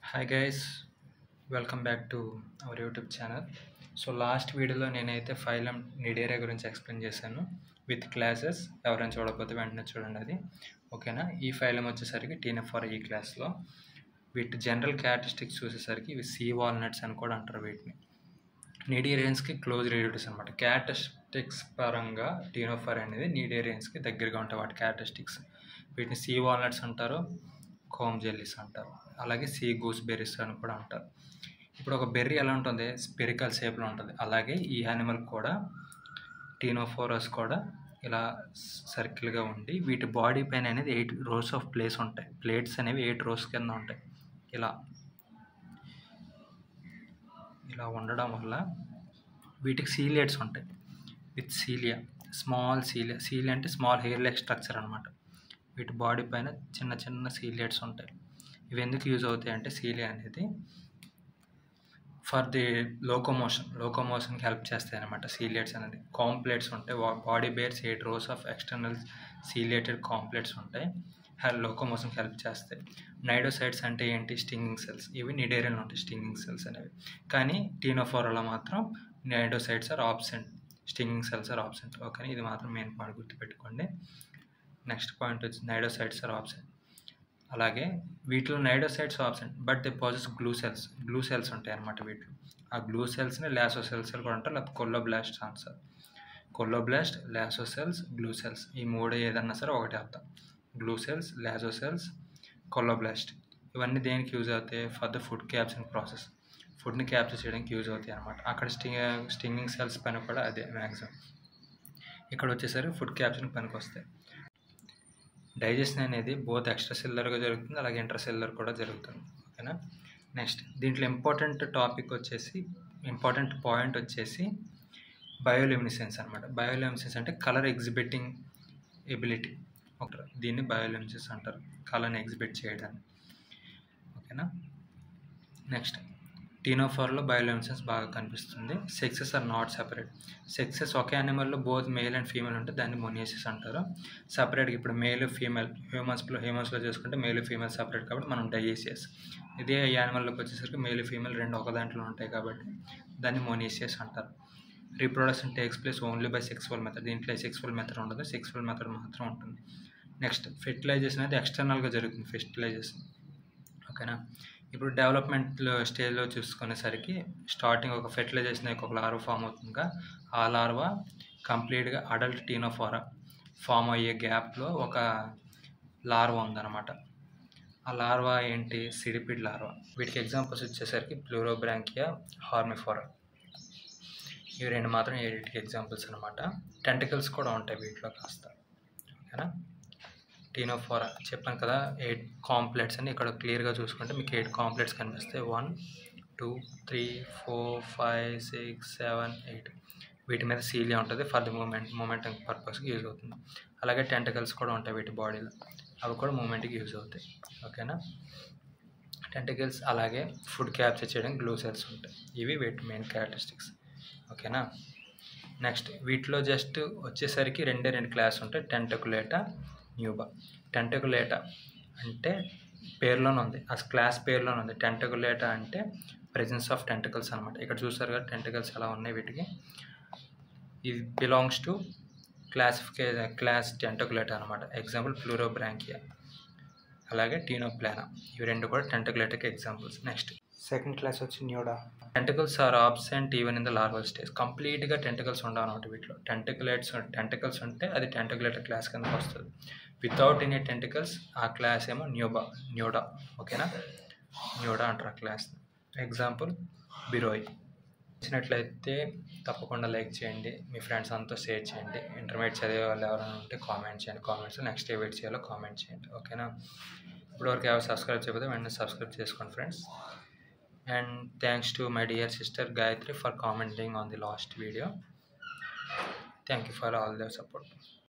Hi guys welcome back to our YouTube channel so last వీడియోలో నేనైతే phylum Cnidaria గురించి explain చేశాను with classes ఎవరైనా చూడకపోతే వెంటనే చూడండి అది ఓకేనా ఈ ఫైలం వచ్చేసరికి టీఎన్ఎఫ్ఆర్ ఈ క్లాస్లో వీటి జనరల్ క్యారెక్టరిస్టిక్స్ చూసేసరికి ఇవి సీ వాల్నట్స్ అని కూడా అంటారు వీటిని నీడేరియన్స్కి క్లోజ్ రిలేటివ్స్ అనమాట క్యారెక్టరిస్టిక్స్ పరంగా టీనోఫర్ అనేది నీడేరియన్స్కి దగ్గరగా ఉంటాయి వాటి క్యారెక్టరిస్టిక్స్ వీటిని సీ వాల్నట్స్ అంటారు కోమ్ జెల్లీస్ అంటారు అలాగే సీ గూస్ బెర్రీస్ అని కూడా అంటారు ఇప్పుడు ఒక బెర్రీ ఎలా ఉంటుంది స్పెరికల్ షేప్లో ఉంటుంది అలాగే ఈ యానిమల్ కూడా టీనోఫోరస్ కూడా ఇలా సర్కిల్గా ఉండి వీటి బాడీ పైన అనేది ఎయిట్ రోస్ ఆఫ్ ప్లేస్ ఉంటాయి ప్లేట్స్ అనేవి ఎయిట్ రోస్ కింద ఉంటాయి ఇలా ఇలా ఉండడం వల్ల వీటికి సీలియట్స్ ఉంటాయి with cilia small cilia cilia అంటే స్మాల్ హెయిర్ లెక్ స్ట్రక్చర్ అనమాట వీటి బాడీ పైన చిన్న చిన్న సీలియట్స్ ఉంటాయి ఇవి ఎందుకు యూజ్ అవుతాయి అంటే సీలియా అనేది ఫర్ ది లోకోమోషన్ లోకోమోషన్కి హెల్ప్ చేస్తాయి అనమాట సీలియట్స్ అనేది కాంప్లెట్స్ ఉంటాయి body bears eight rows of external ciliated comb plates ఉంటాయి లోకోమోషన్కి హెల్ప్ చేస్తాయి నైడోసైడ్స్ అంటే ఏంటి స్టింగింగ్ సెల్స్ ఇవి నిడేరియల్ ఉంటాయి స్టింగింగ్ సెల్స్ అనేవి కానీ టీనోఫోరలో మాత్రం cnidocytes are absent stinging cells are absent okay ఇది మాత్రం మెయిన్ పాయింట్ గుర్తుపెట్టుకోండి నెక్స్ట్ పాయింట్ వచ్చి నైడోసైడ్స్ ఆర్ ఆబ్సెంట్ అలాగే వీటిలో cnidocytes absent but they possess glue cells glue cells ఉంటాయి అన్నమాట వీటిలో ఆ గ్లూ సెల్స్ని లాసో సెల్స్ కూడా అంటారు లేకపోతే colloblast answer colloblast lasso cells glue cells ఈ మూడు ఏదన్నా సరే ఒకటి అర్థం glue cells lasso cells colloblast ఇవన్నీ దేనికి యూజ్ అవుతాయి for the food capture process ఫుడ్ని క్యాప్చర్ చేయడానికి యూజ్ అవుతాయి అనమాట అక్కడ స్టింగ్ స్టింగింగ్ సెల్స్ పైన కూడా అదే మ్యాక్సిమం ఇక్కడ వచ్చేసరికి ఫుడ్ క్యాప్చరింగ్ పనికి వస్తాయి డైజెషన్ అనేది బోత్ ఎక్స్ట్రా సెల్లర్గా జరుగుతుంది అలాగే ఇంటర్ సెల్లర్ కూడా జరుగుతుంది ఓకేనా నెక్స్ట్ దీంట్లో ఇంపార్టెంట్ టాపిక్ వచ్చేసి ఇంపార్టెంట్ పాయింట్ వచ్చేసి బయోలెమినిసెన్స్ అనమాట బయోలెమినిసెన్స్ అంటే కలర్ ఎగ్జిబిటింగ్ ఎబిలిటీ దీన్ని బయోలెమినిసెన్స్ అంటారు కలర్ని ఎగ్జిబిట్ చేయడానికి ఓకేనా నెక్స్ట్ టీనోఫార్లో బయోలెమిసెన్స్ బాగా కనిపిస్తుంది sexes are not separate sexes ఒకే యానిమల్లో బోత్ మేల్ అండ్ ఫీమేల్ ఉంటే దాన్ని మొనియసిస్ అంటారు సపరేట్గా ఇప్పుడు మేల్ ఫీమేల్ హ్యూమన్స్లో హ్యూమన్స్లో చేసుకుంటే మేల్ ఫీమేల్ సపరేట్ కాబట్టి మనం డైయేసియస్ ఇదే యానిమల్లోకి వచ్చేసరికి మేల్ ఫీమేల్ రెండు ఒక దాంట్లో ఉంటాయి కాబట్టి దాన్ని మొనియసియస్ అంటారు reproduction takes place only by sexual method దీంట్లో సెక్సువల్ మెథడ్ ఉండదు సెక్సువల్ మెథడ్ మాత్రం ఉంటుంది నెక్స్ట్ ఫెర్టిలైజేషన్ అనేది ఎక్స్టర్నల్గా జరుగుతుంది ఫెర్టిలైజేషన్ ఓకేనా ఇప్పుడు డెవలప్మెంట్ స్టేజ్లో చూసుకునేసరికి స్టార్టింగ్ ఒక ఫెర్టిలైజేషన్ ఒక లార్వా ఫామ్ అవుతుందిగా ఆ లార్వా కంప్లీట్గా అడల్ట్ టీనోఫోరా ఫామ్ అయ్యే గ్యాప్లో ఒక లార్వా ఉందన్నమాట ఆ లార్వా ఏంటి సిరిపిడ్ లార్వా వీటికి ఎగ్జాంపుల్స్ వచ్చేసరికి ప్లూరోబ్రాంకియా హార్మిఫోరా ఇవి రెండు మాత్రం వీటికి ఎగ్జాంపుల్స్ అనమాట టెంటికల్స్ కూడా ఉంటాయి వీటిలో కాస్త ఓకేనా టీనోఫోరా చెప్పాను కదా ఎయిట్ కాంప్లెట్స్ అని ఇక్కడ క్లియర్గా చూసుకుంటే మీకు ఎయిట్ కాంప్లెట్స్ కనిపిస్తాయి one two three four five six seven eight వీటి మీద సీలియా ఉంటుంది ఫర్ ది మూమెంట్ మూమెంటింగ్ పర్పస్కి యూజ్ అవుతుంది అలాగే టెంటికల్స్ కూడా ఉంటాయి వీటి బాడీలో అవి కూడా మూమెంట్కి యూజ్ అవుతాయి ఓకేనా టెంటికల్స్ అలాగే ఫుడ్ క్యాప్చర్ చేయడానికి గ్లూ సెల్స్ ఉంటాయి ఇవి వీటి మెయిన్ క్యారెక్టరిస్టిక్స్ ఓకేనా నెక్స్ట్ వీటిలో జస్ట్ వచ్చేసరికి రెండే రెండు క్లాస్ ఉంటాయి టెంటకులేటా న్యూబా టెంటకులేటా అంటే పేర్లోనే ఉంది ఆ క్లాస్ పేర్లోనే ఉంది టెంటకులేటా అంటే ప్రెజెన్స్ ఆఫ్ టెంటకల్స్ అనమాట ఇక్కడ చూసారు కదా టెంటకల్స్ ఎలా ఉన్నాయి వీటికి ఇది బిలాంగ్స్ టు క్లాసిఫికే క్లాస్ టెంటకులేటా అనమాట ఎగ్జాంపుల్ ప్లూరోబ్రాంకియా అలాగే టీనోప్లానా ఇవి రెండు కూడా టెంటకులేటాకి ఎగ్జాంపుల్స్ నెక్స్ట్ సెకండ్ క్లాస్ వచ్చి Nuda tentacles are absent even in the larval stage కంప్లీట్గా టెంటికల్స్ ఉండవు అనమాట వీటిలో టెంటికులేట్స్ టెంటికల్స్ ఉంటే అది టెంటికులేటర్ క్లాస్ కిందకి వస్తుంది వితౌట్ ఎనీ టెంటికల్స్ ఆ క్లాస్ ఏమో న్యూబా న్యూడా ఓకేనా న్యూడా అంటారు ఆ క్లాస్ ఎగ్జాంపుల్ బిరోయ్ నచ్చినట్లయితే తప్పకుండా లైక్ చేయండి మీ ఫ్రెండ్స్ అంతా షేర్ చేయండి ఇంటర్మీడియట్ చదివే వాళ్ళు ఎవరైనా ఉంటే కామెంట్ చేయండి కామెంట్స్ నెక్స్ట్ ఏ వెయిట్ చేయాలో కామెంట్ చేయండి ఓకేనా ఇప్పటివరకు ఎవరు సబ్స్క్రైబ్ చేయకపోతే వెంటనే సబ్స్క్రైబ్ చేసుకోండి friends and thanks to my dear sister Gayatri for commenting on the last video. Thank you for all their support.